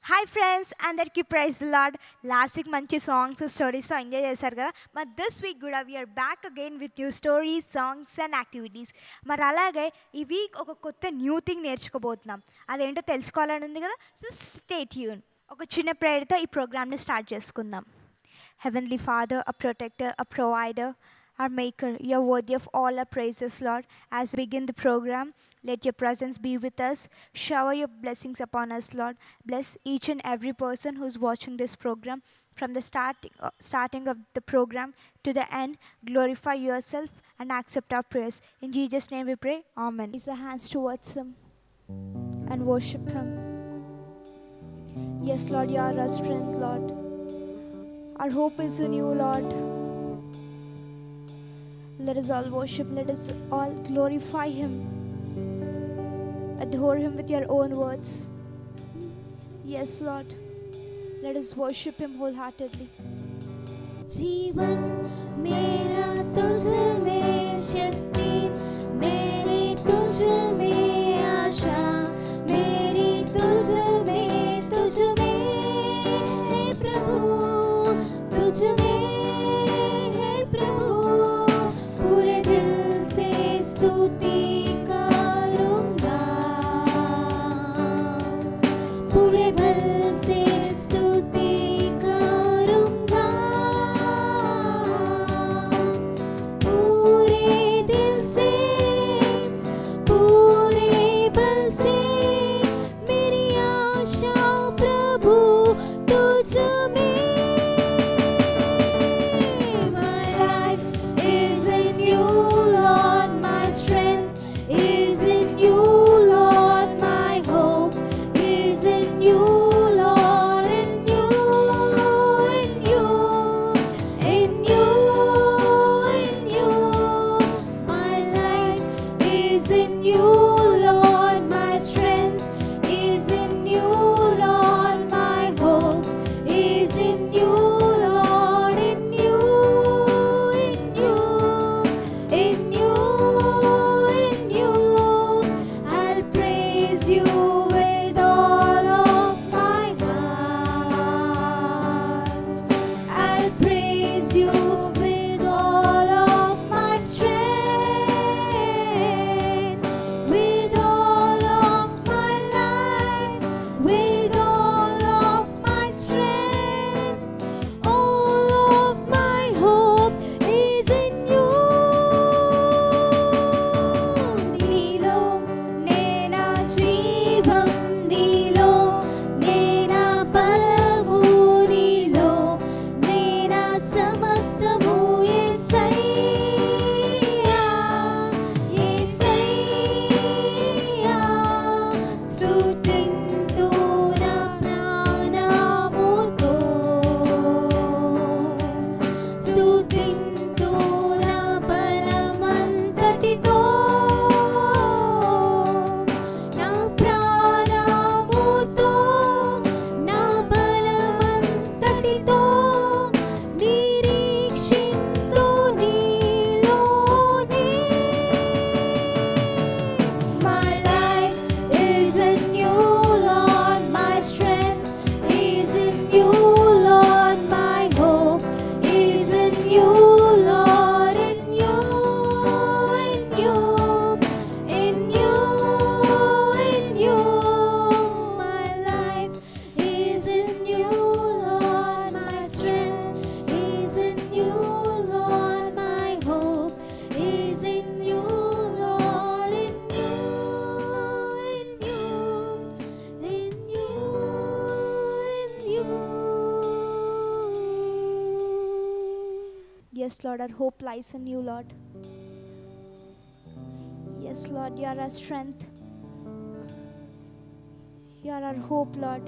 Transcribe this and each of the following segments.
Hi friends అందరికీ praise lord last week మంచి songs స్టోరీస్తో ఎంజాయ్ చేశారు కదా మరి దిస్ వీక్ కూడా we are back again with new stories songs and activities మరి అలాగే ఈ వీక్ ఒక కొత్త న్యూ థింగ్ నేర్చుకోబోతున్నాం అదేంటో తెలుసుకోవాలని ఉంది కదా సో స్టే ట్యూన్ ఒక చిన్న ప్రేయర్తో ఈ ప్రోగ్రామ్ని స్టార్ట్ చేసుకుందాం Heavenly Father, a protector, a provider, our maker, you're worthy of all our praises, Lord. As we begin the program, let your presence be with us. Shower your blessings upon us, Lord. Bless each and every person who's watching this program from the starting, uh, starting of the program to the end. Glorify yourself and accept our prayers. In Jesus' name we pray. Amen. Raise our hands towards Him and worship Him. Yes, Lord, you are our strength, Lord. Our hope is in you, Lord. Let us all worship, let us all glorify Him. Adore Him with your own words. Yes, Lord. Let us worship Him wholeheartedly. जीवन मेरा तुझ में शक्ति मेरी तुझ में आशा मेरी तुझ में तुझ में है प्रभु तुझ में है प्रभु पूरे दिल से स्तुति करूंगा पूरे बल से स्तुति करूंगा पूरे दिल से पूरे बल से मेरी आशा प्रभु तुझ में My life is in you, Lord. My strength is in you, Lord. My hope is in you, Lord. In you, in you, in you, in you. My life is in you, Lord. My strength is in you, Lord. My hope is in you, Lord. In you, in you, in you, in you. I'll praise you with all of my heart. I'll praise you with all of my strength, with all of my life, with all of my strength. All of my hope is in you. నీలో నేనా జీవం నీలో నేనా బలము నీలో నేనా సమస్తము యేసయ్యా యేసయ్యా స్తుతింతు నా ప్రాణముతో స్తుతింతు నా బలమంతటితో నా ప్రాణముతో నా బలమంతటితో నిరీక్షింతు నీలోనే My life is in you, Lord. My strength is in you, Lord. My hope is in you, Lord. In you, in you, in you, in you. My life is in you, Lord. My strength is in you, Lord. My hope is in you, Lord. In you, in you, in you, in you. Yes, Lord, our hope lies in you, Lord. Yes, Lord, you are our strength. You are our hope, Lord.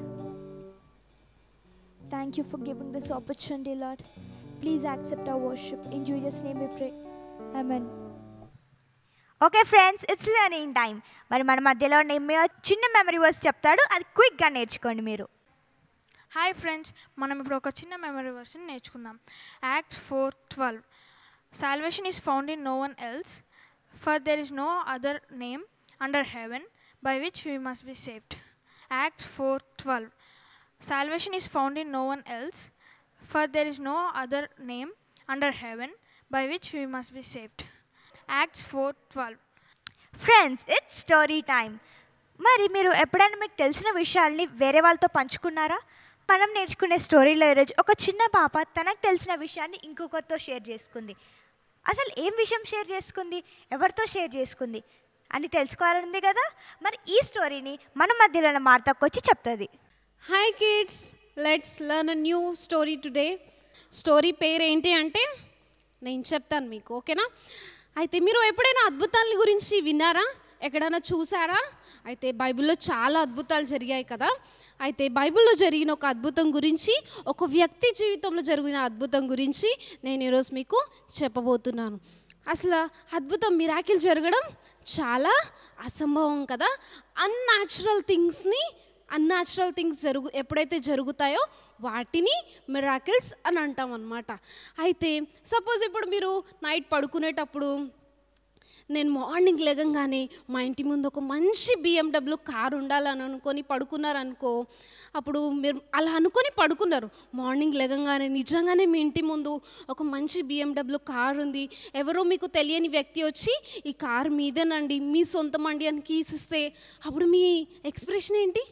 Thank you for giving this opportunity, Lord. Please accept our worship. In Jesus' name we pray. Amen. Okay friends it's learning time మరి మన మధ్యలో నేను చిన్న memory verse చెప్తాడు అది క్విక్గా నేర్చుకోండి మీరు హాయ్ ఫ్రెండ్స్ మనం ఇప్పుడు ఒక చిన్న మెమరీ వర్షన్ నేర్చుకుందాం Acts four twelve salvation is found in no one else for there is no other name under heaven by which we must be saved Acts four twelve Salvation is found in no one else, for there is no other name under heaven by which we must be saved. Acts 4:12. Friends it's story time మరి మీరు ఎప్పుడైనా మీకు తెలిసిన విషయాల్ని వేరే వాళ్ళతో పంచుకున్నారా మనం నేర్చుకునే స్టోరీలో ఈరోజు ఒక చిన్న పాప తనకు తెలిసిన విషయాన్ని ఇంకొకరితో షేర్ చేసుకుంది అసలు ఏం విషయం షేర్ చేసుకుంది ఎవరితో షేర్ చేసుకుంది అని తెలుసుకోవాలనుంది కదా మరి ఈ స్టోరీని మన మధ్యలో ఉన్న మార్తకు వచ్చి చెప్తుంది hi kids let's learn a new story today story పేరు ఏంటి అంటే నేను చెప్తాను మీకు ఓకేనా అయితే మీరు ఎప్పుడైనా అద్భుతాల గురించి విన్నారా ఎక్కడైనా చూసారా అయితే బైబిల్లో చాలా అద్భుతాలు జరిగాయి కదా అయితే బైబిల్లో జరిగిన ఒక అద్భుతం గురించి ఒక వ్యక్తి జీవితంలో జరిగిన అద్భుతం గురించి నేను ఈరోజు మీకు చెప్పబోతున్నాను అసలు అద్భుతం మిరాకిల్ జరగడం చాలా అసంభవం కదా అన్యాచురల్ థింగ్స్ని అన్యాచురల్ థింగ్స్ జరుగు ఎప్పుడైతే జరుగుతాయో వాటిని మిరాకిల్స్ అని అంటాం అనమాట అయితే సపోజ్ ఇప్పుడు మీరు నైట్ పడుకునేటప్పుడు నేను మార్నింగ్ లేగంగానే మా ఇంటి ముందు ఒక మంచి బిఎండబ్ల్యూ కార్ ఉండాలని అనుకొని పడుకున్నారనుకో అప్పుడు మీరు అలా అనుకొని పడుకున్నారు మార్నింగ్ లేగంగానే నిజంగానే మీ ఇంటి ముందు ఒక మంచి బిఎండబ్ల్యూ కార్ ఉంది ఎవరో మీకు తెలియని వ్యక్తి వచ్చి ఈ కార్ మీదేనండి మీ సొంతం అండి అని కీస్ ఇస్తే అప్పుడు మీ ఎక్స్ప్రెషన్ ఏంటి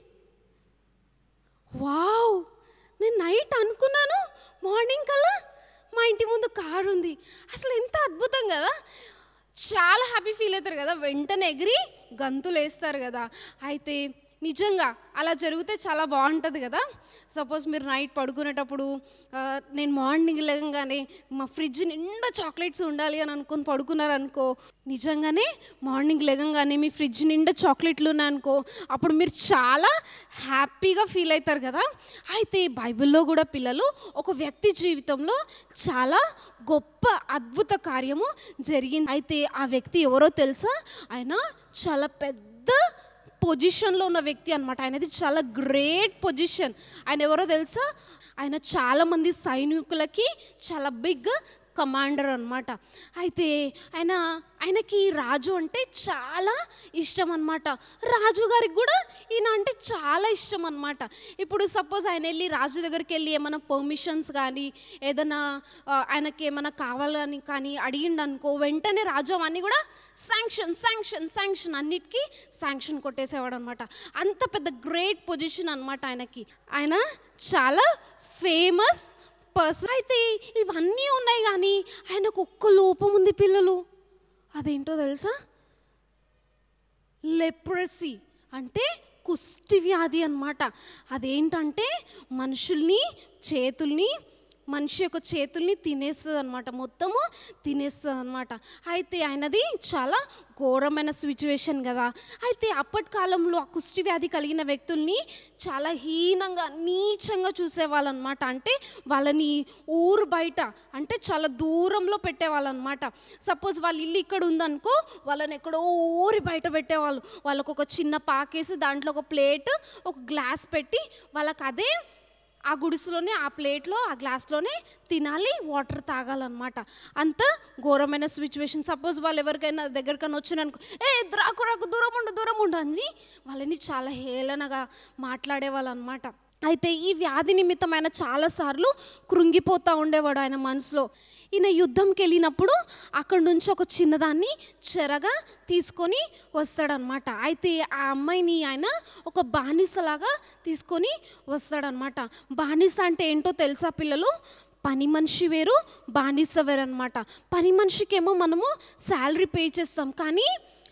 వావ్ నేను నైట్ అనుకున్నాను మార్నింగ్ కల్లా మా ఇంటి ముందు కారు ఉంది అసలు ఎంత అద్భుతం కదా చాలా హ్యాపీ ఫీల్ అవుతారు కదా వెంటనే ఎగిరి గంతులు వేస్తారు కదా అయితే నిజంగా అలా జరిగితే చాలా బాగుంటుంది కదా సపోజ్ మీరు నైట్ పడుకునేటప్పుడు ఆ, నేను మార్నింగ్ లేవగానే మా ఫ్రిడ్జ్ నిండా చాక్లెట్స్ ఉండాలి అని అనుకొని పడుకున్నారనుకో నిజంగానే మార్నింగ్ లేవగానే మీ ఫ్రిడ్జ్ నిండా చాక్లెట్లు ఉన్నాయనుకో అప్పుడు మీరు చాలా హ్యాపీగా ఫీల్ అవుతారు కదా అయితే బైబిల్లో కూడా పిల్లలు ఒక వ్యక్తి జీవితంలో చాలా గొప్ప అద్భుత కార్యము జరిగింది అయితే ఆ వ్యక్తి ఎవరో తెలుసా ఆయన చాలా పెద్ద పొజిషన్లో ఉన్న వ్యక్తి అనమాట ఆయనది చాలా గ్రేట్ పొజిషన్ ఆయన ఎవరో తెలుసా ఆయన చాలామంది సైనికులకి చాలా బిగ్ కమాండర్ అనమాట అయితే ఆయన ఆయనకి రాజు అంటే చాలా ఇష్టం అనమాట రాజు గారికి కూడా ఈయన అంటే చాలా ఇష్టం అనమాట ఇప్పుడు సపోజ్ ఆయన వెళ్ళి రాజు దగ్గరికి వెళ్ళి ఏమైనా పర్మిషన్స్ కానీ ఏదైనా ఆ, ఆయనకి ఏమైనా కావాలని కానీ అడిగిండు అనుకో వెంటనే రాజు అవన్నీ కూడా శాంక్షన్ శాంక్షన్ శాంక్షన్ అన్నిటికీ శాంక్షన్ కొట్టేసేవాడు అనమాట అంత పెద్ద గ్రేట్ పొజిషన్ అనమాట ఆయనకి ఆయన చాలా ఫేమస్ పర్సన్ అయితే ఇవన్నీ ఉన్నాయి కానీ ఆయనకు ఒక్క లోపం ఉంది పిల్లలు అదేంటో తెలుసా లెప్రసీ అంటే కుష్టి వ్యాధి అన్నమాట అదేంటంటే మనుషుల్ని చేతుల్ని మనిషి యొక్క చేతుల్ని తినేస్తుంది అనమాట మొత్తము తినేస్తుంది అనమాట అయితే ఆయనది చాలా ఘోరమైన సిచ్యువేషన్ కదా అయితే అప్పటి కాలంలో ఆ కుష్టి వ్యాధి కలిగిన వ్యక్తుల్ని చాలా హీనంగా నీచంగా చూసేవాళ్ళనమాట అంటే వాళ్ళని ఊరు బయట అంటే చాలా దూరంలో పెట్టేవాళ్ళనమాట సపోజ్ వాళ్ళ ఇల్లు ఇక్కడ ఉందనుకో వాళ్ళని ఎక్కడో ఊరి బయట పెట్టేవాళ్ళు వాళ్ళకు ఒక చిన్న పాకేసి దాంట్లో ఒక ప్లేట్ ఒక గ్లాస్ పెట్టి వాళ్ళకి అదే ఆ గుడిసెలోనే ఆ ప్లేట్లో ఆ గ్లాస్లోనే తినాలి వాటర్ తాగాలన్నమాట అంత ఘోరమైన సిచ్యువేషన్ సపోజ్ వాళ్ళు ఎవరికైనా దగ్గరికైనా వచ్చిననుకో ఏ రాకు రాకు దూరం ఉండు దూరం ఉండు అని వాళ్ళని చాలా హేళనగా మాట్లాడేవాళ్ళు అనమాట అయితే ఈ వ్యాధి నిమిత్తం ఆయన చాలాసార్లు కృంగిపోతూ ఉండేవాడు ఆయన మనసులో ఈయన యుద్ధంకి వెళ్ళినప్పుడు అక్కడి నుంచి ఒక చిన్నదాన్ని చెరగా తీసుకొని వస్తాడనమాట అయితే ఆ అమ్మాయిని ఆయన ఒక బానిసలాగా తీసుకొని వస్తాడనమాట బానిస అంటే ఏంటో తెలుసా పిల్లలు పని మనిషి వేరు బానిస వేరు అనమాట పని మనిషికేమో మనము శాలరీ పే చేస్తాం కానీ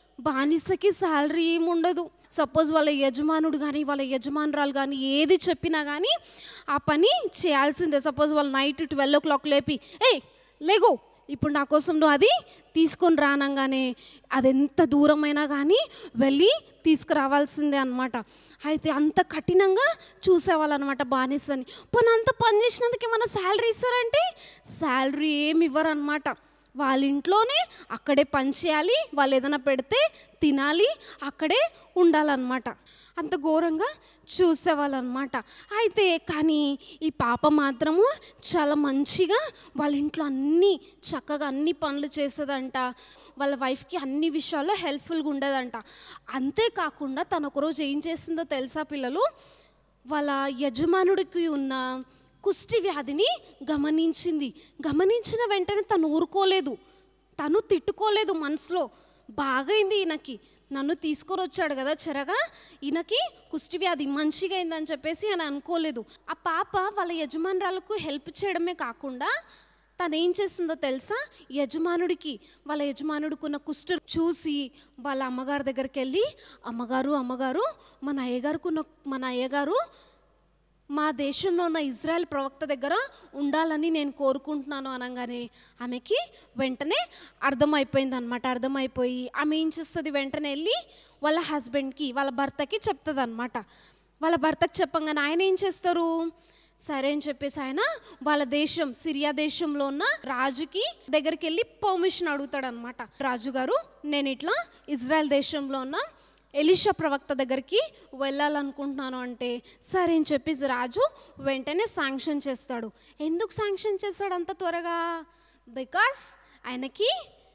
బానిసకి శాలరీ ఏముండదు సపోజ్ వాళ్ళ యజమానుడు కానీ వాళ్ళ యజమానురాలు కానీ ఏది చెప్పినా కానీ ఆ పని చేయాల్సిందే సపోజ్ వాళ్ళు నైట్ ట్వెల్వ్ ఓ క్లాక్ లేపి ఏ లేగో ఇప్పుడు నా కోసం నువ్వు అది తీసుకొని రానంగానే అది ఎంత దూరమైనా కానీ వెళ్ళి తీసుకురావాల్సిందే అనమాట అయితే అంత కఠినంగా చూసేవాళ్ళు అనమాట బానిసని పోనీ అంత పని చేసినందుకు ఏమైనా శాలరీ ఇస్తారంటే శాలరీ ఏమి ఇవ్వరు అనమాట వాళ్ళ ఇంట్లోనే అక్కడే పని చేయాలి వాళ్ళు ఏదైనా పెడితే తినాలి అక్కడే ఉండాలన్నమాట అంత ఘోరంగా చూసేవాళ్ళనమాట అయితే కానీ ఈ పాప మాత్రము చాలా మంచిగా వాళ్ళ ఇంట్లో అన్నీ చక్కగా అన్ని పనులు చేసేదంట వాళ్ళ వైఫ్కి అన్ని విషయాల్లో హెల్ప్ఫుల్గా ఉండేదంట అంతేకాకుండా తను ఒకరోజు ఏం చేసిందో తెలుసా పిల్లలు వాళ్ళ యజమానుడికి ఉన్న కుష్టి వ్యాధిని గమనించింది గమనించిన వెంటనే తను ఊరుకోలేదు తను తిట్టుకోలేదు మనసులో బాగైంది ఈయనకి నన్ను తీసుకొని వచ్చాడు కదా చెరగా ఈయనకి కుష్టి వ్యాధి మంచిగా అయిందని చెప్పేసి ఆయన అనుకోలేదు ఆ పాప వాళ్ళ యజమానురాలకు హెల్ప్ చేయడమే కాకుండా తను ఏం చేస్తుందో తెలుసా యజమానుడికి వాళ్ళ యజమానుడికి ఉన్న కుష్టు చూసి వాళ్ళ అమ్మగారి దగ్గరికి వెళ్ళి అమ్మగారు అమ్మగారు మన అయ్యగారికి ఉన్న మన అయ్యగారు మా దేశంలో ఉన్న ఇజ్రాయెల్ ప్రవక్త దగ్గర ఉండాలని నేను కోరుకుంటున్నాను అనగానే ఆమెకి వెంటనే అర్థమైపోయింది అనమాట అర్థమైపోయి ఆమె ఏం చేస్తుంది వెంటనే వెళ్ళి వాళ్ళ హస్బెండ్కి వాళ్ళ భర్తకి చెప్తుంది అనమాట వాళ్ళ భర్తకి చెప్పంగానే ఆయన ఏం చేస్తారు సరే అని చెప్పేసి ఆయన వాళ్ళ దేశం సిరియా దేశంలో ఉన్న రాజుకి దగ్గరికి వెళ్ళి పర్మిషన్ అడుగుతాడు అనమాట రాజుగారు నేను ఇట్లా ఇజ్రాయెల్ దేశంలో ఉన్న ఎలిషా ప్రవక్త దగ్గరికి వెళ్ళాలనుకుంటున్నాను అంటే సరే అని చెప్పేసి రాజు వెంటనే శాంక్షన్ చేస్తాడు ఎందుకు శాంక్షన్ చేస్తాడు అంత త్వరగా బికాస్ ఆయనకి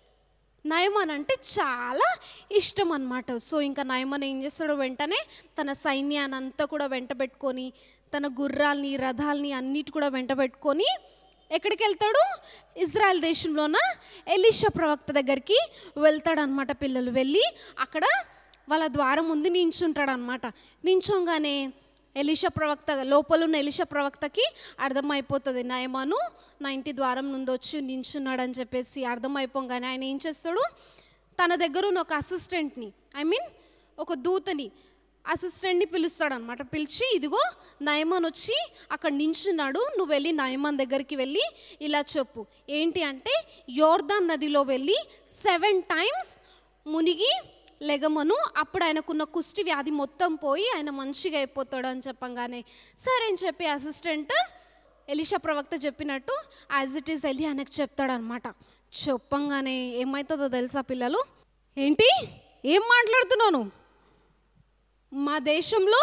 నయమన్ అంటే చాలా ఇష్టం అనమాట సో ఇంకా నయమన్ ఏం చేస్తాడు వెంటనే తన సైన్యాన్ని అంతా కూడా వెంట పెట్టుకొని తన గుర్రాల్ని రథాల్ని అన్నిటి కూడా వెంట పెట్టుకొని ఎక్కడికి వెళ్తాడు ఇజ్రాయెల్ దేశంలోన ఎలిషా ప్రవక్త దగ్గరికి వెళ్తాడు అనమాట పిల్లలు వెళ్ళి అక్కడ వాళ్ళ ద్వారం ముందు నించుంటాడు అనమాట నించోగానే ఎలిషా ప్రవక్త లోపల ఉన్న ఎలిషా ప్రవక్తకి అర్థమైపోతుంది నయమాను నా ఇంటి ద్వారం నుండి వచ్చి నించున్నాడని చెప్పేసి అర్థమైపోగానే ఆయన ఏం చేస్తాడు తన దగ్గర ఉన్న ఒక అసిస్టెంట్ని ఐ మీన్ ఒక దూతని అసిస్టెంట్ని పిలుస్తాడు అనమాట పిలిచి ఇదిగో నయమాన్ వచ్చి అక్కడ నించున్నాడు నువ్వు వెళ్ళి నయమాన్ దగ్గరికి వెళ్ళి ఇలా చెప్పు ఏంటి అంటే యోర్దాన్ నదిలో వెళ్ళి సెవెన్ టైమ్స్ మునిగి లెగమను అప్పుడు ఆయనకున్న కుష్టి వ్యాధి మొత్తం పోయి ఆయన మంచిగా అయిపోతాడు అని చెప్పంగానే సరే అని చెప్పి అసిస్టెంట్ ఎలిషా ప్రవక్త చెప్పినట్టు యాజ్ ఇట్ ఈస్ వెళ్ళి ఆయనకు చెప్తాడనమాట చెప్పంగానే ఏమవుతుందో తెలుసా పిల్లలు ఏంటి ఏం మాట్లాడుతున్నాను మా దేశంలో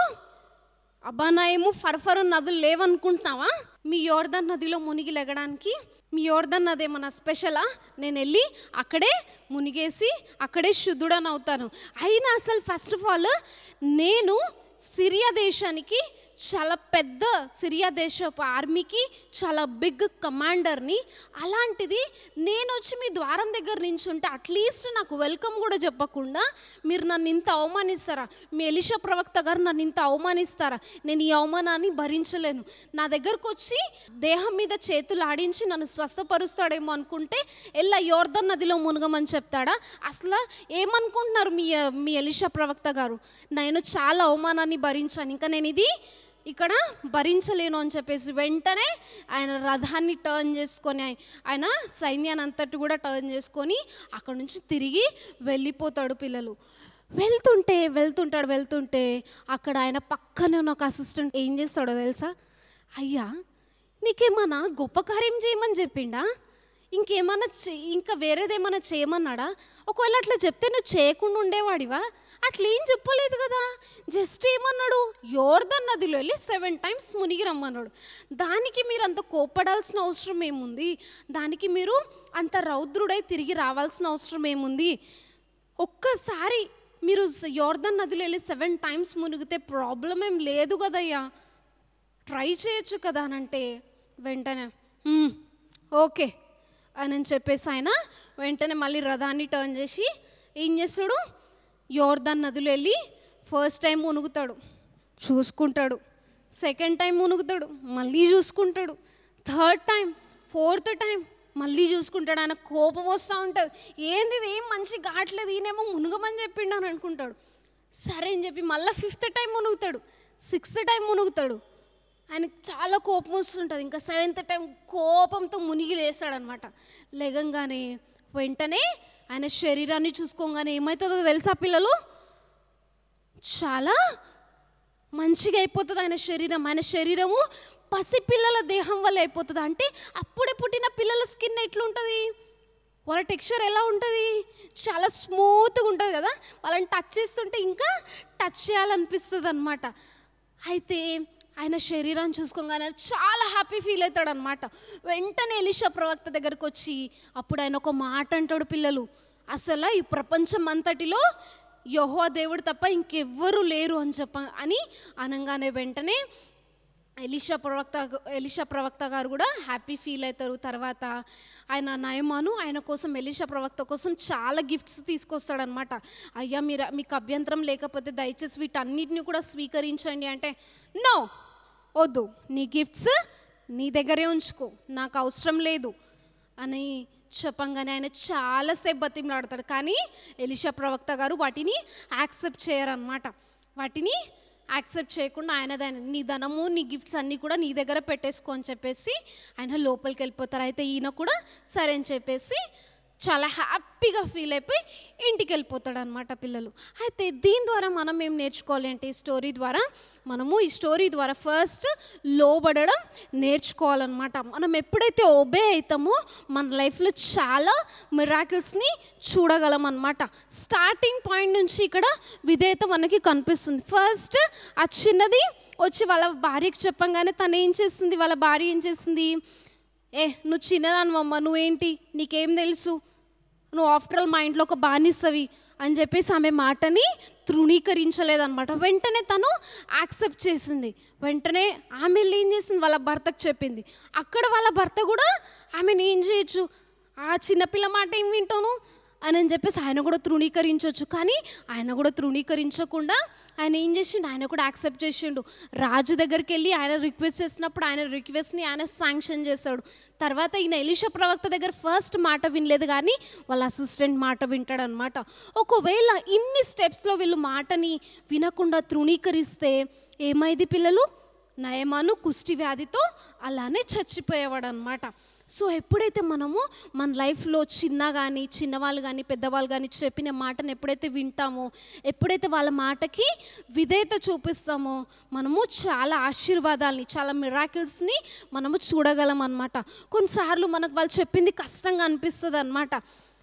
అబానాయము ఫర్ఫరు నదులు లేవనుకుంటున్నావా మీ యోర్ధన్ నదిలో మునిగి లెగడానికి మీ యోర్ధన్ నది ఏమన్నా స్పెషలా నేను వెళ్ళి అక్కడే మునిగేసి అక్కడే శుద్ధుడని అవుతాను అయినా అసలు ఫస్ట్ ఆఫ్ ఆల్ నేను సిరియా దేశానికి చాలా పెద్ద సిరియా దేశపు ఆర్మీకి చాలా బిగ్ కమాండర్ని అలాంటిది నేను వచ్చి మీ ద్వారం దగ్గర నుంచి ఉంటే అట్లీస్ట్ నాకు వెల్కమ్ కూడా చెప్పకుండా మీరు నన్ను ఇంత అవమానిస్తారా మీ ఎలిషా ప్రవక్త గారు నన్ను ఇంత అవమానిస్తారా నేను ఈ అవమానాన్ని భరించలేను నా దగ్గరకు వచ్చి దేహం మీద చేతులు ఆడించి నన్ను స్వస్థపరుస్తాడేమో అనుకుంటే ఎల్లా యోర్ధన్ నదిలో మునగమని చెప్తాడా అసలు ఏమనుకుంటున్నారు మీ మీ ఎలిషా ప్రవక్త గారు నేను చాలా అవమానాన్ని భరించాను ఇంకా నేను ఇది ఇక్కడ భరించలేను అని చెప్పేసి వెంటనే ఆయన రథాన్ని టర్న్ చేసుకొని ఆయ- ఆయన సైన్యాన్ని అంతటి కూడా టర్న్ చేసుకొని అక్కడ నుంచి తిరిగి వెళ్ళిపోతాడు పిల్లలు వెళ్తుంటే వెళ్తుంటాడు వెళ్తుంటే అక్కడ ఆయన పక్కనే ఉన్న ఒక అసిస్టెంట్ ఏం చేస్తాడో తెలుసా అయ్యా నీకేమన్నా గొప్ప కార్యం చేయమని చెప్పిండా ఇంకేమన్నా చే- ఇంకా వేరేదేమన్నా చేయమన్నాడా ఒకవేళ అట్లా చెప్తే నువ్వు చేయకుండా ఉండేవాడివా అట్లా ఏం చెప్పలేదు కదా జస్ట్ ఏమన్నాడు యోర్ధన్ నదిలో వెళ్ళి సెవెన్ టైమ్స్ మునిగి రమ్మన్నాడు దానికి మీరు అంత కోప్పడాల్సిన అవసరం ఏముంది దానికి మీరు అంత రౌద్రుడై తిరిగి రావాల్సిన అవసరం ఏముంది ఒక్కసారి మీరు యోర్ధన్ నదిలో వెళ్ళి సెవెన్ టైమ్స్ మునిగితే ప్రాబ్లం ఏం లేదు కదయ్యా ట్రై చేయొచ్చు కదా అని అంటే వెంటనే "మ్మ్, ఓకే అని అని చెప్పేసి ఆయన వెంటనే మళ్ళీ రథాన్ని టర్న్ చేసి ఏం చేస్తాడు యోర్దాన్ నదిలో వెళ్ళి ఫస్ట్ టైం మునుగుతాడు చూసుకుంటాడు సెకండ్ టైం మునుగుతాడు మళ్ళీ చూసుకుంటాడు థర్డ్ టైం ఫోర్త్ టైం మళ్ళీ చూసుకుంటాడు ఆయన కోపం వస్తూ ఉంటుంది ఏంది ఇది ఏం మంచి కావట్లేదు ఈయనేమో మునుగమని చెప్పిండు అని అనుకుంటాడు సరే అని చెప్పి మళ్ళీ ఫిఫ్త్ టైం మునుగుతాడు సిక్స్త్ టైం మునుగుతాడు ఆయనకు చాలా కోపం వస్తుంటుంది ఇంకా సెవెంత్ టైం కోపంతో మునిగి లేస్తాడనమాట లేగంగానే వెంటనే ఆయన శరీరాన్ని చూసుకోగానే ఏమవుతుందో తెలుసా పిల్లలు చాలా మంచిగా అయిపోతుంది ఆయన శరీరం ఆయన శరీరము పసిపిల్లల దేహం వల్ల అయిపోతుంది అంటే అప్పుడే పుట్టిన పిల్లల స్కిన్ ఎట్లుంటుంది వాళ్ళ టెక్స్చర్ ఎలా ఉంటుంది చాలా స్మూత్గా ఉంటుంది కదా వాళ్ళని టచ్ చేస్తుంటే ఇంకా టచ్ చేయాలనిపిస్తుంది అనమాట అయితే ఆయన శరీరాన్ని చూసుకోగానే చాలా హ్యాపీ ఫీల్ అవుతాడు అనమాట వెంటనే ఎలిషా ప్రవక్త దగ్గరకు వచ్చి అప్పుడు ఆయన ఒక మాట అంటాడు పిల్లలు అసలు ఈ ప్రపంచం అంతటిలో యహో దేవుడు తప్ప ఇంకెవ్వరు లేరు అని చెప్ప అని అనగానే వెంటనే ఎలిషా ప్రవక్త ఎలిషా ప్రవక్త గారు కూడా హ్యాపీ ఫీల్ అవుతారు తర్వాత ఆయన నయమాను ఆయన కోసం ఎలిషా ప్రవక్త కోసం చాలా గిఫ్ట్స్ తీసుకొస్తాడనమాట అయ్యా మీరు మీకు అభ్యంతరం లేకపోతే దయచేసి వీటన్నిటిని కూడా స్వీకరించండి అంటే నో వద్దు నీ గిఫ్ట్స్ నీ దగ్గరే ఉంచుకో నాకు అవసరం లేదు అని చెప్పంగానే ఆయన చాలాసేపు బతిమలాడతాడు కానీ ఎలిషా ప్రవక్త గారు వాటిని యాక్సెప్ట్ చేయరనమాట వాటిని యాక్సెప్ట్ చేయకుండా ఆయన దాని నీ ధనము నీ గిఫ్ట్స్ అన్నీ కూడా నీ దగ్గర పెట్టేసుకో అని చెప్పేసి ఆయన లోపలికి వెళ్ళిపోతారు అయితే ఈయన కూడా సరే అని చెప్పేసి చాలా హ్యాపీగా ఫీల్ అయిపోయి ఇంటికి వెళ్ళిపోతాడు అనమాట పిల్లలు అయితే దీని ద్వారా మనం ఏం నేర్చుకోవాలి అంటే ఈ స్టోరీ ద్వారా మనము ఈ స్టోరీ ద్వారా ఫస్ట్ లోబడడం నేర్చుకోవాలన్నమాట మనం ఎప్పుడైతే ఒబే అవుతామో మన లైఫ్లో చాలా మిరాకిల్స్ని చూడగలం అనమాట స్టార్టింగ్ పాయింట్ నుంచి ఇక్కడ విధేయత మనకి కనిపిస్తుంది ఫస్ట్ ఆ చిన్నది వచ్చి వాళ్ళ భార్యకి చెప్పంగానే తను ఏం చేస్తుంది వాళ్ళ భార్య ఏం చేస్తుంది ఏ నువ్వు చిన్నదానివమ్మ నువ్వేంటి నీకేం తెలుసు నువ్వు ఆఫ్టర్ ఆల్ మా ఇంట్లో ఒక బానిసవి అని చెప్పేసి ఆమె మాటని తృణీకరించలేదన్నమాట వెంటనే తను యాక్సెప్ట్ చేసింది వెంటనే ఆమె వెళ్ళి ఏం చేసింది వాళ్ళ భర్తకు చెప్పింది అక్కడ వాళ్ళ భర్త కూడా ఆమెను ఏం చేయొచ్చు ఆ చిన్నపిల్ల మాట ఏం వింటాను అని అని చెప్పేసి ఆయన కూడా తృణీకరించవచ్చు కానీ ఆయన కూడా తృణీకరించకుండా ఆయన ఏం చేసిండు ఆయన కూడా యాక్సెప్ట్ చేసిండు రాజు దగ్గరికి వెళ్ళి ఆయన రిక్వెస్ట్ చేసినప్పుడు ఆయన రిక్వెస్ట్ని ఆయన శాంక్షన్ చేశాడు తర్వాత ఈయన ఎలిషా ప్రవక్త దగ్గర ఫస్ట్ మాట వినలేదు కానీ వాళ్ళ అసిస్టెంట్ మాట వింటాడు అనమాట ఒకవేళ ఇన్ని స్టెప్స్లో వీళ్ళు మాటని వినకుండా తృణీకరిస్తే ఏమైంది పిల్లలు నయమాను కుష్టి వ్యాధితో అలానే చచ్చిపోయేవాడు అనమాట సో ఎప్పుడైతే మనము మన లైఫ్లో చిన్న కానీ చిన్నవాళ్ళు కానీ పెద్దవాళ్ళు కానీ చెప్పిన మాటను ఎప్పుడైతే వింటామో ఎప్పుడైతే వాళ్ళ మాటకి విధేయత చూపిస్తామో మనము చాలా ఆశీర్వాదాలని చాలా మిరాకిల్స్ని మనము చూడగలం అనమాట కొన్నిసార్లు మనకు వాళ్ళు చెప్పింది కష్టంగా అనిపిస్తుంది అనమాట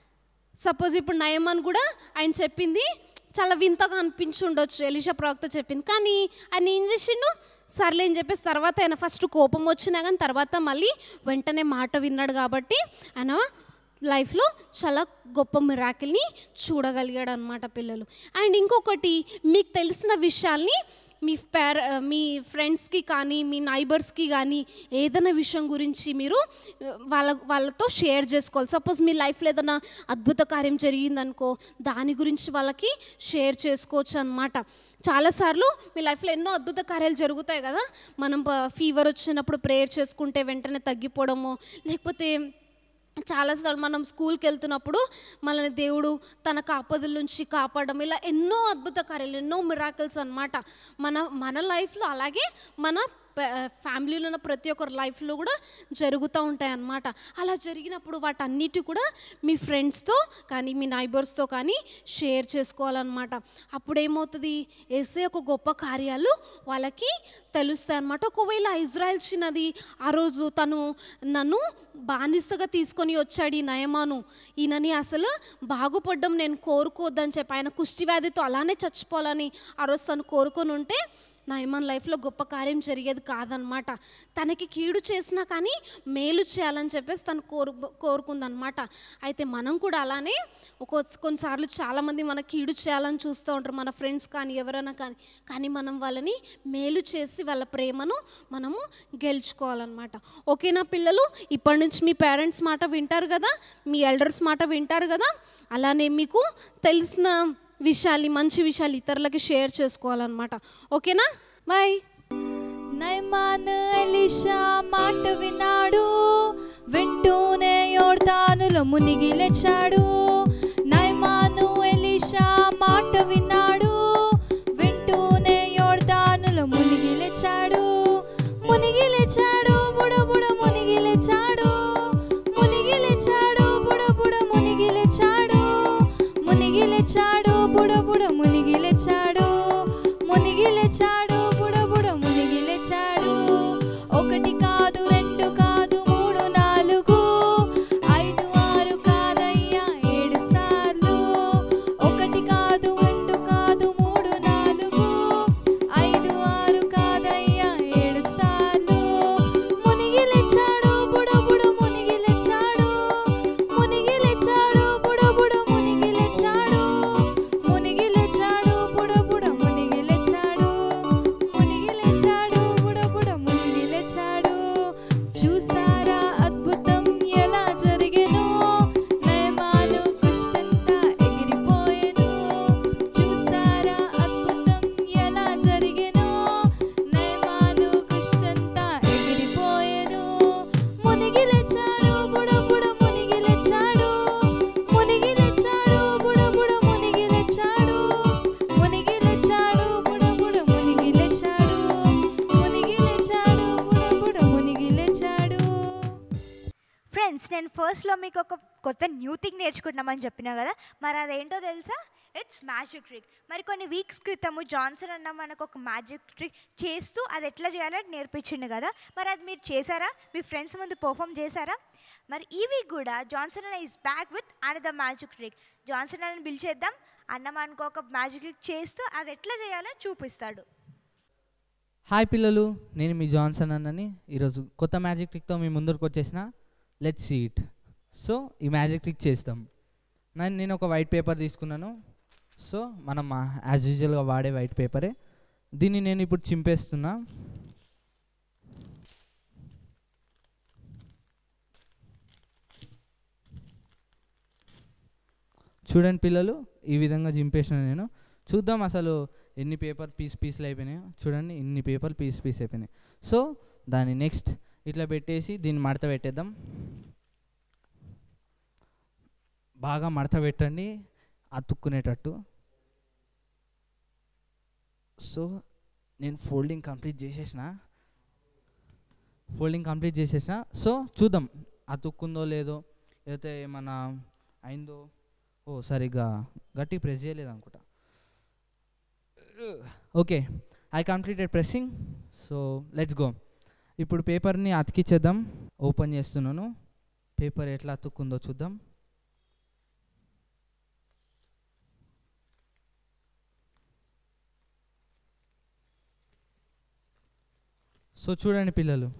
సపోజ్ ఇప్పుడు నయమన్ కూడా ఆయన చెప్పింది చాలా వింతగా అనిపించి ఉండొచ్చు ఎలిషా ప్రవక్త చెప్పింది కానీ ఆయన ఏం చేసిండు సర్లే అని చెప్పేసి తర్వాత ఆయన ఫస్ట్ కోపం వచ్చినా కానీ తర్వాత మళ్ళీ వెంటనే మాట విన్నాడు కాబట్టి ఆయన లైఫ్లో చాలా గొప్ప మిరాకిల్ని చూడగలిగాడు అనమాట పిల్లలు అండ్ ఇంకొకటి మీకు తెలిసిన విషయాల్ని మీ పేర మీ ఫ్రెండ్స్కి కానీ మీ నైబర్స్కి కానీ ఏదైనా విషయం గురించి మీరు ఆ, వాళ్ళ వాళ్ళతో షేర్ చేసుకోవాలి సపోజ్ మీ లైఫ్లో ఏదైనా అద్భుత కార్యం జరిగిందనుకో దాని గురించి వాళ్ళకి షేర్ చేసుకోవచ్చు అనమాట చాలాసార్లు మీ లైఫ్లో ఎన్నో అద్భుత కార్యాలు జరుగుతాయి కదా మనం ఫీవర్ వచ్చినప్పుడు ప్రేయర్ చేసుకుంటే వెంటనే తగ్గిపోవడము లేకపోతే చాలాసార్లు మనం స్కూల్కి వెళ్తున్నప్పుడు మనల్ని దేవుడు తన ఆపదల నుంచి కాపాడడం ఇలా ఎన్నో అద్భుత కార్యాలు ఎన్నో మిరాకిల్స్ అన్నమాట మన మన లైఫ్లో అలాగే మన ఫ్యామిలీలో ఉన్న ప్రతి ఒక్కరి లైఫ్లో కూడా జరుగుతూ ఉంటాయి అన్నమాట అలా జరిగినప్పుడు వాటన్నిటి కూడా మీ ఫ్రెండ్స్తో కానీ మీ నైబర్స్తో కానీ షేర్ చేసుకోవాలన్నమాట అప్పుడు ఏమవుతుంది వేసే ఒక గొప్ప కార్యాలు వాళ్ళకి తెలుస్తాయి అన్నమాట ఒకవేళ ఇజ్రాయెల్ చిన్నది ఆ రోజు తను నన్ను బానిసగా తీసుకొని వచ్చాడు ఈ నయమాను ఈయనని అసలు బాగుపడ్డం నేను కోరుకోవద్దని చెప్పి ఆయన కుష్టి వ్యాధితో అలానే చచ్చిపోవాలని ఆ రోజు తను కోరుకొని ఉంటే నయమాన్ లైఫ్లో గొప్ప కార్యం జరిగేది కాదనమాట తనకి కీడు చేసినా కానీ మేలు చేయాలని చెప్పేసి తను కోరు కోరుకుందనమాట అయితే మనం కూడా అలానే ఒక కొన్నిసార్లు చాలామంది మన కీడు చేయాలని చూస్తూ ఉంటారు మన ఫ్రెండ్స్ కానీ ఎవరైనా కానీ కానీ మనం వాళ్ళని మేలు చేసి వాళ్ళ ప్రేమను మనము గెలుచుకోవాలన్నమాట ఓకేనా పిల్లలు ఇప్పటి నుంచి మీ పేరెంట్స్ మాట వింటారు కదా మీ ఎల్డర్స్ మాట వింటారు కదా అలానే మీకు తెలిసిన విషయాలు మంచి విషయాలు ఇతరులకి షేర్ చేసుకోవాలన్నమాట ఓకేనా బాయ్ నైమాన్ ఎలిషా మాట విన్నాడు వింటూనే యోర్దానులో మునిగి లేచాడు నైమాను ఎలిషా మాట విన్నాడు వింటూనే యోర్దానులో మునిగి లేచాడు మునిగి లేచాడు బుడబుడ మునిగి లేచాడు మునిగి లేచాడు బుడబుడ మునిగి లేచాడు మునిగి లేచాడు బుడబుడ మునిగి లేచాడు మునిగి లేచాడు బుడబుడ మునిగి లేచాడు ఒకటి కాదు రెండు కాదు మూడు నాలుగు ఐదు ఆరు కాదయ్యా ఏడు సార్లు ఒకటి కాదు రెండు కాదు మూడు నాలుగు ఐదు ఆరు కాదయ్యా ఏడు సార్లు మునిగి లేచాడు బుడబుడ మునిగి లేచాడు మునిగి లేచాడు బుడబుడ మునిగి లేచాడు మునిగి లేచాడు ఫస్ట్లో మీకు ఒక కొత్త న్యూ థింగ్ నేర్చుకుంటున్నామని చెప్పినా కదా మరి అదేంటో తెలుసా ఇట్స్ మ్యాజిక్ ట్రిక్ మరి కొన్ని వీక్స్ క్రితము జాన్సన్ అన్న మనకు ఒక మ్యాజిక్ ట్రిక్ చేస్తూ అది ఎట్లా చేయాలో నేర్పించిండు కదా మరి అది మీరు చేశారా మీ ఫ్రెండ్స్ ముందు పర్ఫామ్ చేశారా మరి ఈ వీక్ కూడా జాన్సన్ అన్న is back with another magic trick Johnson అన్నని పిలిచేద్దాం అన్న మనకు ఒక మ్యాజిక్ ట్రిక్ చేస్తూ అది ఎట్లా చేయాలో చూపిస్తాడు హాయ్ పిల్లలు నేను మీ జాన్సన్ అన్నని ఈరోజు కొత్త మ్యాజిక్ ట్రిక్తో మీ ముందరకు వచ్చేసిన లెట్ సీట్ సో ఈ మ్యాజిక్ ట్రిక్ చేస్తాం నేను నేను ఒక వైట్ పేపర్ తీసుకున్నాను సో మనం యాజ్ యూజువల్గా వాడే వైట్ పేపరే దీన్ని నేను ఇప్పుడు చింపేస్తున్నా చూడండి పిల్లలు ఈ విధంగా చింపేసిన నేను చూద్దాం అసలు ఎన్ని పేపర్ పీస్ పీసులు అయిపోయినాయో చూడండి ఇన్ని పేపర్ పీస్ పీస్ అయిపోయినాయి సో దాన్ని నెక్స్ట్ ఇట్లా పెట్టేసి దీన్ని మడత పెట్టేద్దాం బాగా మడత పెట్టండి అతుక్కునేటట్టు సో నేను ఫోల్డింగ్ కంప్లీట్ చేసేసిన ఫోల్డింగ్ కంప్లీట్ చేసేసిన సో చూద్దాం అతుక్కుందో లేదో లేకపోతే ఏమన్నా అయిందో ఓ సరిగ్గా గట్టి ప్రెస్ చేయలేదు అనుకుంటా okay I completed pressing so let's go ఇప్పుడు పేపర్ని అతికిచ్చేద్దాం ఓపెన్ చేస్తున్నాను పేపర్ ఎట్లా అతుక్కుందో చూద్దాం సో చూడండి పిల్లలు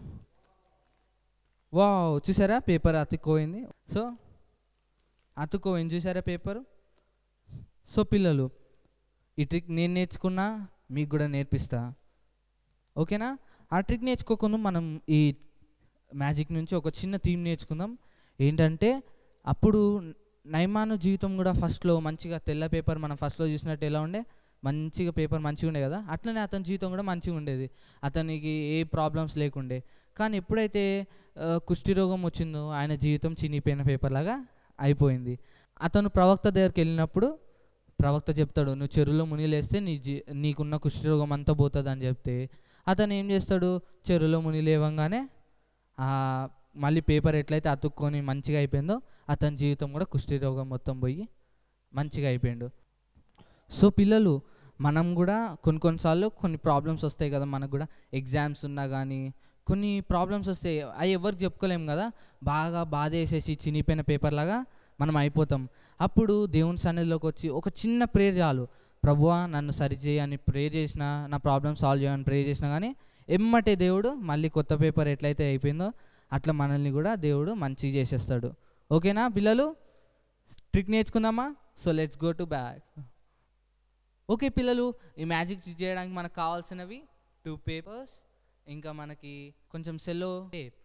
వావ్ చూసారా పేపర్ అతుక్కోయింది సో అతుక్కోయింది చూసారా పేపరు సో పిల్లలు ఈ ట్రిక్ నేను నేర్చుకున్నా మీకు కూడా నేర్పిస్తా ఓకేనా ఆ ట్రిక్ నేర్చుకోకుండా మనం ఈ మ్యాజిక్ నుంచి ఒక చిన్న థీమ్ నేర్చుకుందాం ఏంటంటే అప్పుడు నైమాను జీవితం కూడా ఫస్ట్లో మంచిగా తెల్ల పేపర్ మనం ఫస్ట్లో చూసినట్టు ఎలా ఉండే మంచిగా పేపర్ మంచిగా ఉండే కదా అట్లనే అతని జీవితం కూడా మంచిగా ఉండేది అతనికి ఏ ప్రాబ్లమ్స్ లేకుండే కానీ ఎప్పుడైతే ఆ, కుష్టి రోగం వచ్చిందో ఆయన జీవితం చినిగిపోయిన పేపర్ లాగా అయిపోయింది అతను ప్రవక్త దగ్గరికి వెళ్ళినప్పుడు ప్రవక్త చెప్తాడు నువ్వు చెరువులో మునిలేస్తే నీ జీ నీకున్న కుష్ఠరోగం అంతా పోతుంది అని చెప్తే అతను ఏం చేస్తాడు చెరువులో ముని లేవంగానే ఆ మళ్ళీ పేపర్ ఎట్లయితే అతుక్కొని మంచిగా అయిపోయిందో అతని జీవితం కూడా కుష్ఠరోగం మొత్తం పోయి మంచిగా అయిపోయిండు సో పిల్లలు మనం కూడా కొన్ని కొన్నిసార్లు కొన్ని ప్రాబ్లమ్స్ వస్తాయి కదా మనకు కూడా ఎగ్జామ్స్ ఉన్నా కానీ కొన్ని ప్రాబ్లమ్స్ వస్తాయి అవి ఎవరికి చెప్పుకోలేం కదా బాగా బాధ వేసేసి చినిగిపోయిన పేపర్ లాగా మనం అయిపోతాం అప్పుడు దేవుని సన్నిధిలోకి వచ్చి ఒక చిన్న ప్రేయర్ చాలు ప్రభువా నన్ను సరిచేయి అని ప్రే చేసిన నా ప్రాబ్లమ్ సాల్వ్ చేయని ప్రే చేసినా కానీ ఎమ్మటే దేవుడు మళ్ళీ కొత్త పేపర్ ఎట్లయితే అయిపోయిందో అట్లా మనల్ని కూడా దేవుడు మంచిగా చేసేస్తాడు ఓకేనా పిల్లలు ట్రిక్ నేర్చుకుందామా so let's go to back okay పిల్లలు ఈ మ్యాజిక్ చేయడానికి మనకు కావాల్సినవి టూ పేపర్స్ ఇంకా మనకి కొంచెం సెల్లో టేప్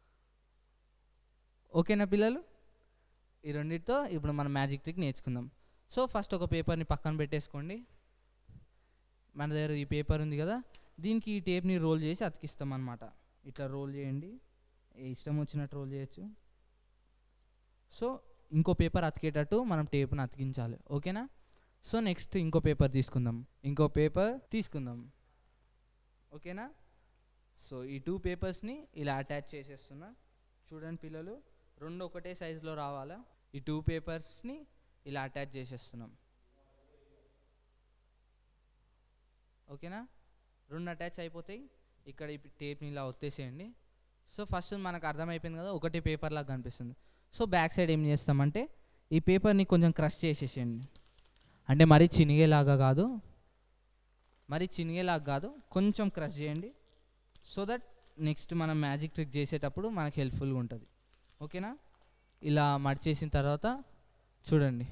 ఓకేనా పిల్లలు ఈ రెండింటితో ఇప్పుడు మనం మ్యాజిక్ ట్రిక్ నేర్చుకుందాం సో ఫస్ట్ ఒక పేపర్ని పక్కన పెట్టేసుకోండి మన దగ్గర ఈ పేపర్ ఉంది కదా దీనికి ఈ టేప్ని రోల్ చేసి అతికిస్తాం అనమాట ఇట్లా రోల్ చేయండి ఏ ఇష్టం వచ్చినట్టు రోల్ చేయొచ్చు సో ఇంకో పేపర్ అతికేటట్టు మనం టేప్ని అతికించాలి ఓకేనా సో నెక్స్ట్ ఇంకో పేపర్ తీసుకుందాం ఇంకో పేపర్ తీసుకుందాం ఓకేనా సో ఈ టూ పేపర్స్ని ఇలా అటాచ్ చేసేస్తున్నా చూడండి పిల్లలు రెండు ఒకటే సైజులో రావాలా ఈ టూ పేపర్స్ని ఇలా అటాచ్ చేసేస్తున్నాం ఓకేనా రెండు అటాచ్ అయిపోతాయి ఇక్కడ ఈ టేప్ని ఇలా ఒత్తేసేయండి సో ఫస్ట్ మనకు అర్థమైపోయింది కదా ఒకటే పేపర్ లాగా కనిపిస్తుంది సో బ్యాక్ సైడ్ ఏం చేస్తామంటే ఈ పేపర్ని కొంచెం క్రష్ చేసేసేయండి అంటే మరీ చినిగేలాగా కాదు మరీ చినిగేలాగా కాదు కొంచెం క్రష్ చేయండి సో దట్ నెక్స్ట్ మనం మ్యాజిక్ ట్రిక్ చేసేటప్పుడు మనకి హెల్ప్ఫుల్గా ఉంటుంది ఓకేనా ఇలా మడిచేసిన తర్వాత చూడండి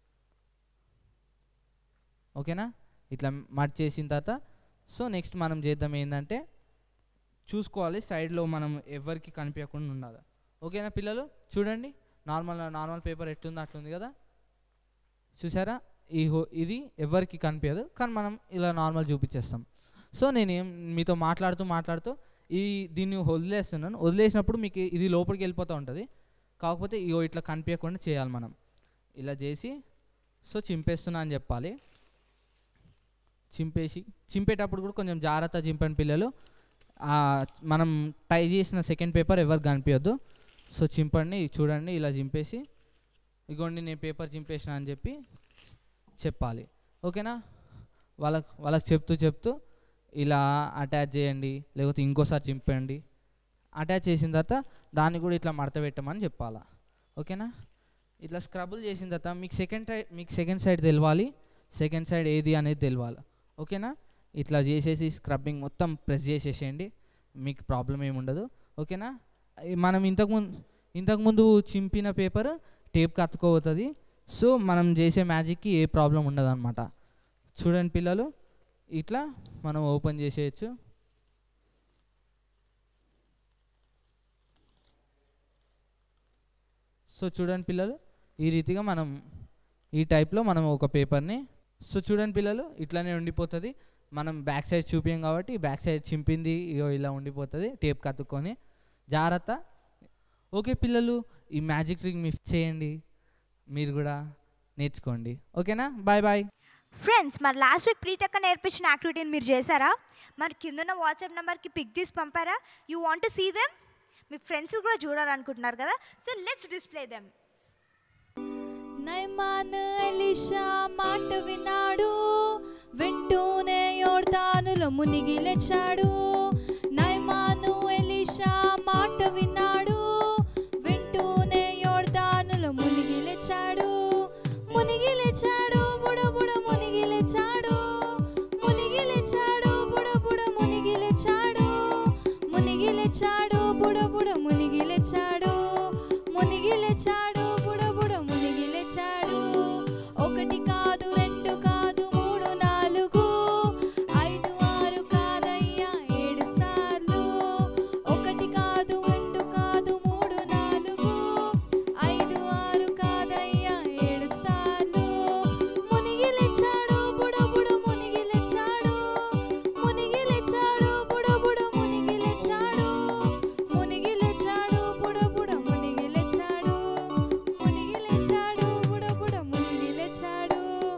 ఓకేనా ఇట్లా మడిచేసిన తర్వాత సో నెక్స్ట్ మనం చేద్దాం ఏంటంటే చూసుకోవాలి సైడ్లో మనం ఎవరికి కనిపించకుండా ఉండాలి ఓకేనా పిల్లలు చూడండి నార్మల్ నార్మల్ పేపర్ ఎట్లుందో అట్లుంది కదా చూసారా ఈ హో ఇది ఎవరికి కనిపించదు కానీ మనం ఇలా నార్మల్ చూపించేస్తాం సో నేను ఏం మీతో మాట్లాడుతూ మాట్లాడుతూ ఈ దీన్ని వదిలేస్తున్నాను వదిలేసినప్పుడు మీకు ఇది లోపలికి వెళ్ళిపోతూ ఉంటుంది కాకపోతే ఇగో ఇట్లా కనిపించకుండా చేయాలి మనం ఇలా చేసి సో చింపేస్తున్నా అని చెప్పాలి చింపేసి చింపేటప్పుడు కూడా కొంచెం జాగ్రత్త చింపండి పిల్లలు ఆ, మనం టై చేసిన సెకండ్ పేపర్ ఎవరికి కనిపించద్దు సో చింపండి చూడండి ఇలా చింపేసి ఇగోండి నేను పేపర్ చింపేసిన అని చెప్పి చెప్పాలి ఓకేనా వాళ్ళకి వాళ్ళకి చెప్తూ చెప్తూ ఇలా అటాచ్ చేయండి లేకపోతే ఇంకోసారి చింపండి అటాచ్ చేసిన తర్వాత దాన్ని కూడా ఇట్లా మడత పెట్టమని చెప్పాలా ఓకేనా ఇట్లా స్క్రబుల్ చేసిన తర్వాత మీకు సెకండ్ సైడ్ మీకు సెకండ్ సైడ్ తెలవాలి సెకండ్ సైడ్ ఏది అనేది తెలవాలి ఓకేనా ఇట్లా చేసేసి స్క్రబ్బింగ్ మొత్తం ప్రెస్ చేసేసేయండి మీకు ప్రాబ్లం ఏమి ఉండదు ఓకేనా ఈ మనం ఇంతకుముందు ఇంతకుముందు చింపిన పేపర్ టేప్కి అతుకోపోతుంది సో మనం చేసే మ్యాజిక్కి ఏ ప్రాబ్లం ఉండదు అనమాట చూడండి పిల్లలు ఇట్లా మనం ఓపెన్ చేసేయచ్చు సో చూడండి పిల్లలు ఈ రీతిగా మనం ఈ టైప్లో మనం ఒక పేపర్ని సో చూడండి పిల్లలు ఇట్లానే ఉండిపోతుంది మనం బ్యాక్ సైడ్ చూపించాం కాబట్టి బ్యాక్ సైడ్ చింపింది ఇగో ఇలా ఉండిపోతుంది టేప్ కత్తుకొని జాగ్రత్త ఓకే పిల్లలు ఈ మ్యాజిక్ ట్రిక్ మీరు చేయండి మీరు కూడా నేర్చుకోండి ఓకేనా బాయ్ బాయ్ ఫ్రెండ్స్ మరి లాస్ట్ వీక్ ప్రీతక్క నేర్పించిన యాక్టివిటీని మీరు చేశారా మరి కిందున్న వాట్సాప్ నెంబర్కి పిక్ తీసి పంపారా యూ వాంట్ సీ దెమ్ మీ ఫ్రెండ్స్ కూడా చూడాలనుకుంటున్నారు కదా so let's display them Naaman Elisha మాట విన్నాడు వింటూనే యోర్దానులో మునిగి లేచాడు నైమాను ఎలిషా మాట విన్నాడు వింటూనే యోర్దానులో మునిగి లేచాడు మునిగి లేచాడు బుడబుడ మునిగి లేచాడు మునిగి లేచాడు బుడబుడ మునిగి లేచాడు మునిగి లేచాడు బుడబుడ మునిగి లేచాడు మునిగి లేచాడు బుడబుడ మునిగి లేచాడు ఒకటి కాదు రెండు కాదు మూడు నాలుగు ఐదు ఆరు కాదయ్యా ఏడు సార్లు ఒకటి కాదు రెండు కాదు మూడు నాలుగు ఐదు ఆరు కాదయ్యా ఏడు సార్లు మునిగి లేచాడు బుడబుడ మునిగి లేచాడు మునిగి లేచాడు బుడబుడ మునిగి లేచాడు మునిగి లేచాడు బుడబుడ మునిగి లేచాడు మునిగి లేచాడు బుడబుడ మునిగి లేచాడు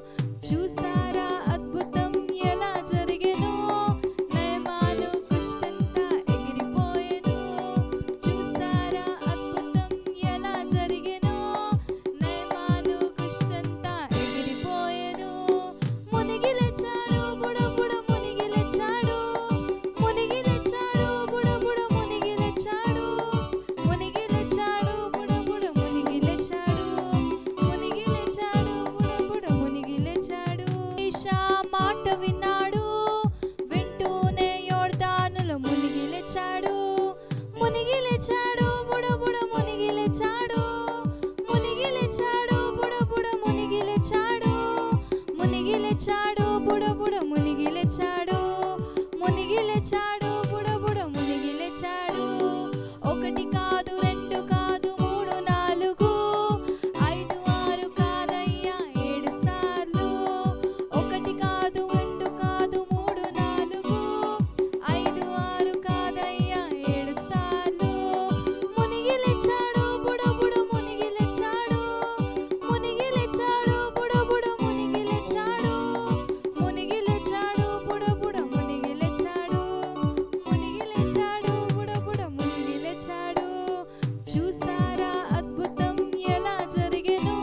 చూసారా అద్భుతం ఎలా జరిగెను నయమాను కుష్టంతా ఎగిరిపోయెను చూసారా అద్భుతం ఎలా జరిగెను నయమాను కుష్టంతా ఎగిరిపోయెను మునిగి లేచాడు బుడబుడ మునిగి లేచాడు మునిగి లేచాడు బుడబుడ మునిగి లేచాడు మునిగి లేచాడు బుడబుడ మునిగి లేచాడు మునిగి లేచాడు బుడబుడ మునిగి లేచాడు ఈశా మాట విన్నాడు వింటూనే యోర్దానులో మునిగి లేచాడు మునిగి లేచాడు బుడబుడ మునిగి లేచాడు మునిగి లేచాడు బుడబుడ మునిగి లేచాడు మునిగి లేచాడు బుడబుడ మునిగి లేచాడు మునిగి లేచాడు బుడబుడ మునిగి లేచాడు ఒకటి కాదు రెండు కాదు మూడు నాలుగు ఐదు ఆరు కాదయ్యా ఏడు సార్లు ఒకటి కాదు రెండు కాదు మూడు నాలుగు ఐదు ఆరు కాదయ్యా ఏడు సార్లు మునిగి లేచాడు బుడబుడ మునిగి లేచాడు మునిగి లేచాడు బుడబుడ మునిగి లేచాడు మునిగి లేచాడు బుడబుడ మునిగి లేచాడు మునిగి లేచాడు బుడబుడ మునిగి లేచాడు చూసారా అద్భుతం ఎలా జరిగెను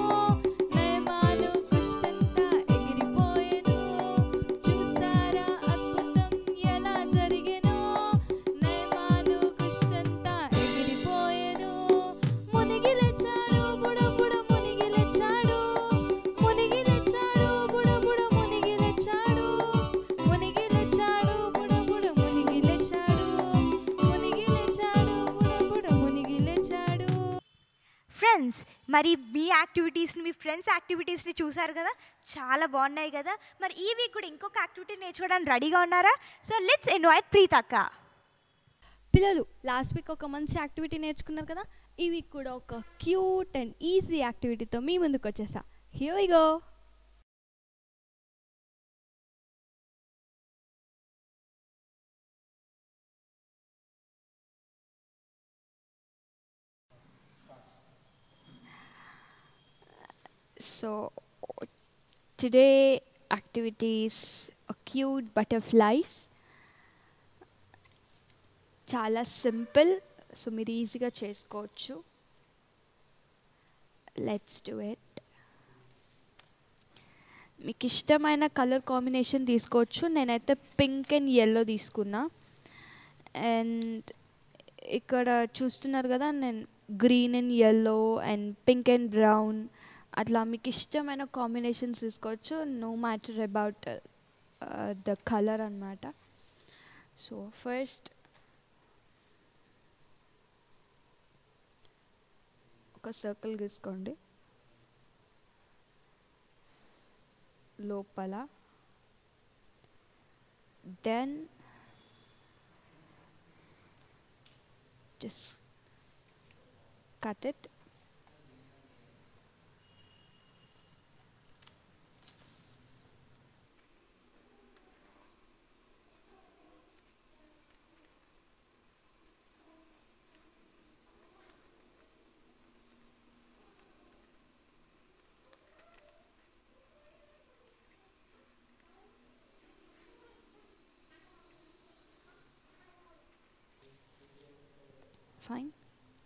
నయమాను కుష్టంతా ఎగిరిపోయెను చూసారా అద్భుతం ఎలా జరిగెను నయమాను కుష్టంతా ఎగిరిపోయెను మునిగి లేచాడు బుడబుడ మునిగి లేచాడు మునిగి లేచాడు బుడబుడ మునిగి లేచాడు మునిగి లేచాడు బుడబుడ మునిగి లేచాడు మునిగి లేచాడు బుడబుడ మునిగి లేచాడు ఫ్రెండ్స్ మరి మీ యాక్టివిటీస్ని మీ ఫ్రెండ్స్ యాక్టివిటీస్ని చూసారు కదా చాలా బాగున్నాయి కదా మరి ఈ వీక్ కూడా ఇంకొక యాక్టివిటీ నేర్చుకోవడానికి రెడీగా ఉన్నారా సో లెట్స్ ఇన్వైట్ ప్రీతక్క పిల్లలు లాస్ట్ వీక్ ఒక మంచి యాక్టివిటీ నేర్చుకున్నారు కదా ఈ వీక్ కూడా ఒక క్యూట్ అండ్ ఈజీ యాక్టివిటీతో మీ ముందుకు వచ్చేసా here we go So today activities are cute butterflies. చాలా సింపుల్ సో మీరు ఈజీగా చేసుకోవచ్చు let's do it. మీకు ఇష్టమైన కలర్ కాంబినేషన్ తీసుకోవచ్చు నేనైతే పింక్ అండ్ ఎల్లో తీసుకున్నా అండ్ ఇక్కడ చూస్తున్నారు కదా నేను green and yellow and pink and brown అట్లా మీకు ఇష్టమైన కాంబినేషన్స్ తీసుకోవచ్చు no matter about the colour అనమాట సో ఫస్ట్ ఒక సర్కిల్ గీసుకోండి లోపల then just cut it fine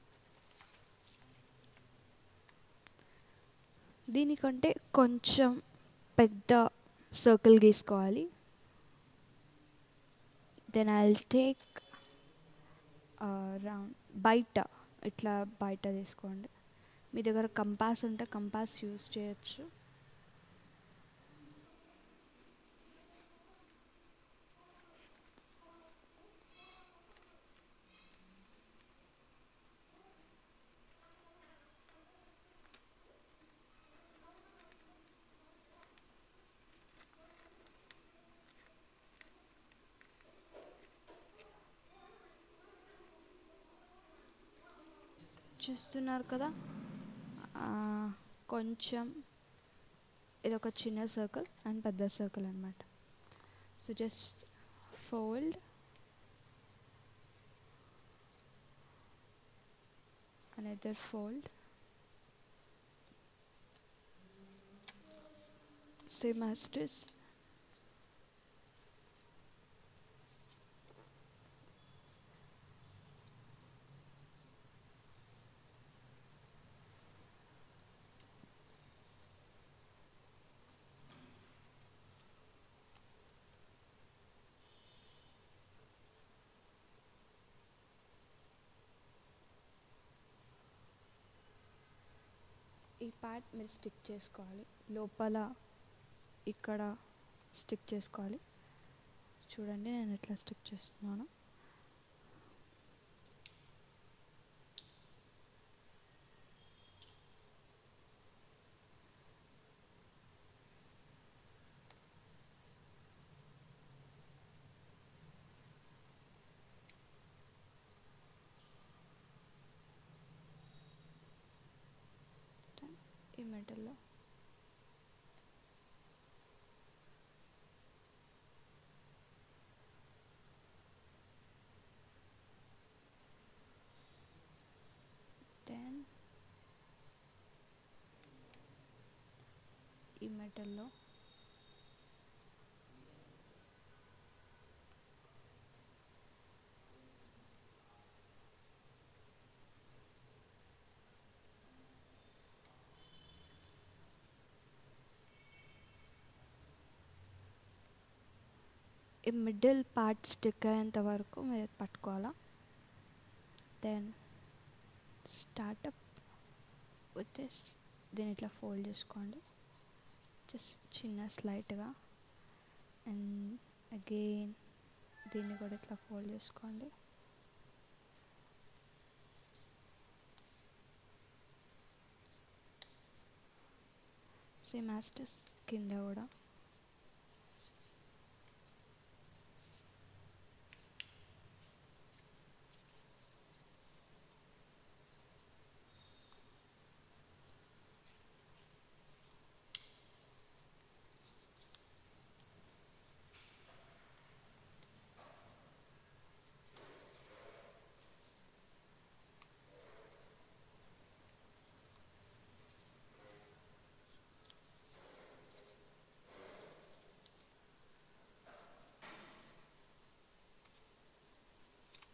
దీనికంటే కొంచెం పెద్ద సర్కిల్ గీసుకోవాలి దెన్ ఐ టేక్ రౌండ్ బయట ఇట్లా బయట తీసుకోండి మీ దగ్గర కంపాస్ ఉంటే కంపాస్ యూస్ చేయొచ్చు చూస్తున్నారు కదా ఆ, కొంచెం ఇది ఒక చిన్న సర్కిల్ అండ్ పెద్ద సర్కిల్ అనమాట so just fold another fold same as this ఈ పార్ట్ మీరు స్టిక్ చేసుకోవాలి లోపల ఇక్కడ స్టిక్ చేసుకోవాలి చూడండి నేను ఎట్లా స్టిక్ చేస్తున్నాను ఈ మెటల్లో దెన్ ఈ మెటల్లో ఈ మిడిల్ పార్ట్ స్టిక్ అయ్యేంత వరకు మీరు పట్టుకోవాలా దెన్ స్టార్టప్ విత్ దిస్ దీన్ని ఇట్లా ఫోల్డ్ చేసుకోండి జస్ట్ చిన్న స్లైట్గా అండ్ అగైన్ దీన్ని కూడా ఇట్లా ఫోల్డ్ చేసుకోండి సేమ్ యాస్టస్ కింద కూడా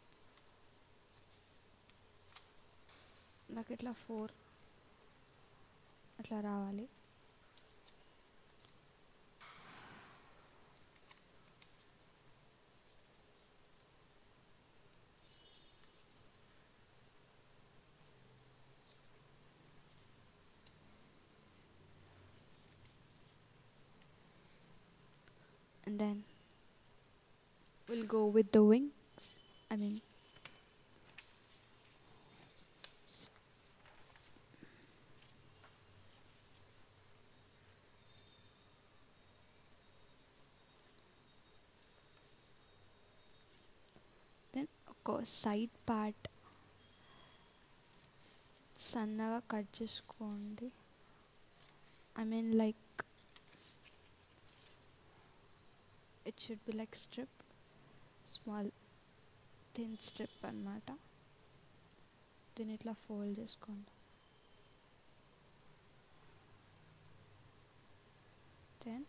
నాకు ఇట్లా ఫోర్ అట్లా రావాలి and then we'll go with the wings i mean s- then of course side part సన్నగా కట్ చేసుకోండి I mean like it should be like strip small thin strip అన్నమాట దీన్ని ఇట్లా ఫోల్డ్ చేసుకోండి దెన్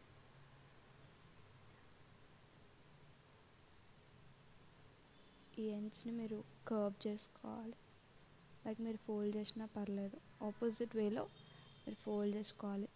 ఈ ఎండ్స్ని మీరు కర్వ్ చేసుకోవాలి లైక్ మీరు ఫోల్డ్ చేసినా పర్లేదు ఆపోజిట్ వేలో మీరు ఫోల్డ్ చేసుకోవాలి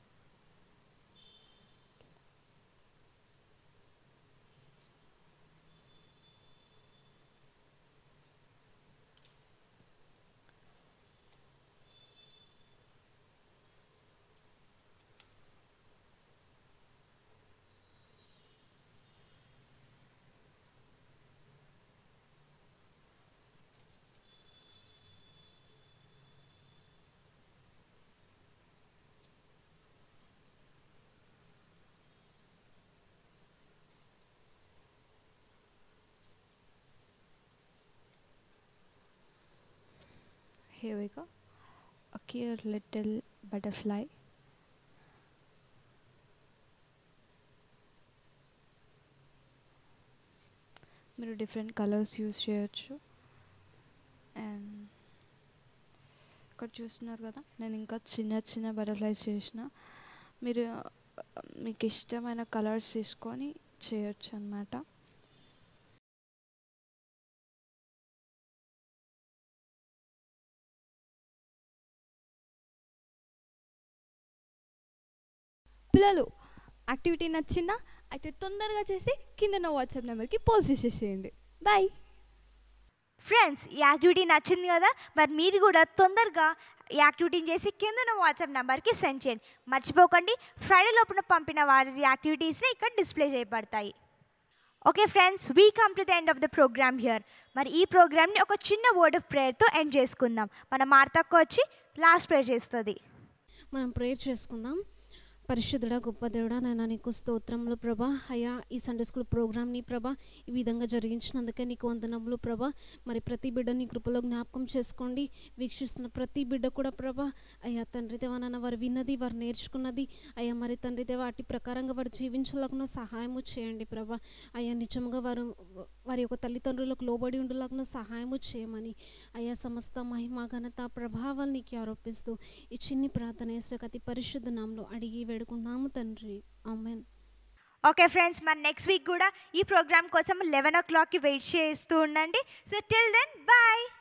here we go a cute little butterfly మీరు డిఫరెంట్ కలర్స్ యూస్ చేయొచ్చు అండ్ ఇక్కడ చూస్తున్నారు కదా నేను ఇంకా చిన్న చిన్న బటర్ఫ్లైస్ చేసిన మీరు ఆ, మీకు ఇష్టమైన కలర్స్ తీసుకొని చేయొచ్చు అన్నమాట పిల్లలు యాక్టివిటీ నచ్చిందా అయితే తొందరగా చేసి కింద నా వాట్సాప్ నెంబర్కి పోస్ట్ చేసేసేయండి బాయ్ ఫ్రెండ్స్ ఈ యాక్టివిటీ నచ్చింది కదా మరి మీరు కూడా తొందరగా ఈ యాక్టివిటీని చేసి కింద ఉన్న వాట్సాప్ నెంబర్కి సెండ్ చేయండి మర్చిపోకండి ఫ్రైడే లోపల పంపిన వారి యాక్టివిటీస్ని ఇక్కడ డిస్ప్లే చేయబడతాయి okay friends we come to the end of the programme here మరి ఈ ప్రోగ్రామ్ని ఒక చిన్న వర్డ్ ఆఫ్ ప్రేయర్తో ఎండ్ చేసుకుందాం మన మార్తక్క వచ్చి లాస్ట్ ప్రేయర్ చేస్తుంది మనం ప్రేయర్ చేసుకుందాం పరిశుద్ధుడా గొప్ప దేవుడా నాయన నీకు స్తోత్రములు ప్రభా అయ్యా ఈ సండే స్కూల్ ప్రోగ్రామ్ని ప్రభా ఈ విధంగా జరిగించినందుకే నీకు వందనములు ప్రభా మరి ప్రతి బిడ్డని కృపలో జ్ఞాపకం చేసుకోండి వీక్షిస్తున్న ప్రతి బిడ్డ కూడా ప్రభా అయ్యా తండ్రి దేవా నాన్న వారు విన్నది వారు నేర్చుకున్నది అయ్యా మరి తండ్రి దేవా అట్టి ప్రకారంగా వారు జీవించలాగున సహాయము చేయండి ప్రభా అయ్యా నిజంగా వారు వారి యొక్క తల్లిదండ్రులకు లోబడి ఉండలాగున సహాయము చేయమని అయ్యా సమస్త మహిమ ఘనత ప్రభావాలు నీకు ఆరోపిస్తూ ఈ చిన్ని ప్రార్థన యేసు అతి పరిశుద్ధ నామంలో అడిగి వేడుకున్నాము తండ్రి ఆమెన్ ఓకే ఫ్రెండ్స్ మరి నెక్స్ట్ వీక్ కూడా ఈ ప్రోగ్రామ్ కోసం లెవెన్ ఓ క్లాక్కి వెయిట్ చేస్తూ ఉండండి సో టిల్ దెన్ బాయ్